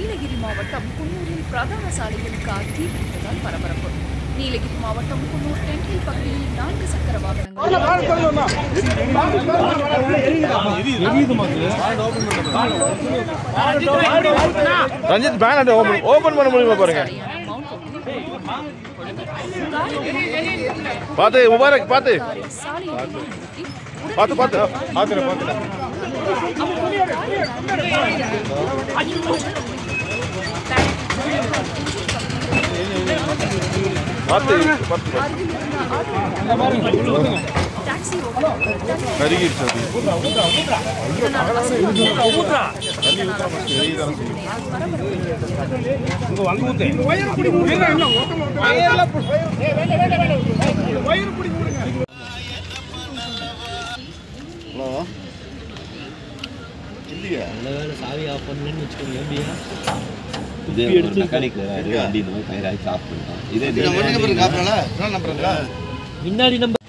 நீலகிரி மாவட்டம் குன்னூரில் பிரதான சாலையில் கார் தீப்பிடித்ததால் பரபரப்பு நீலகிரி மாவட்டம் குன்னூர் டென்டில் பகுதியில் நான்கு சக்கர வாகனங்கள் ரஞ்சித் பேனட் ஓபன் ஓபன் பண்ண முடியுமா பாருங்க சாலையான மவுண்ட் ஒன்றில் காரில் பார்த்து முபாரக் பார்த்து காரை சாலையில் நிறுத்தி பார்த்து பார்த்து பார்த்துறேன் பார்த்துறேன் பார்த்து பார்த்து அருகில் இருந்த ஆட்டோ டாக்ஸி ஓட்டுநர் தன்னை கருகிருச்சு அது இதனால் அசைவம் ஹலோ இல்லையா நல்ல வேலை சாவி ஆஃப் பண்ணலன்னு வச்சுக்கோங்க எப்படியா இதே ஒரு மெக்கானிக் வராரு வண்டி இந்த மாதிரி டயர் ஆகி ஆஃப் பண்ணிட்டான் இதே நம்பர் காப்பிடல என்ன நம்பர் முன்னாடி நம்ம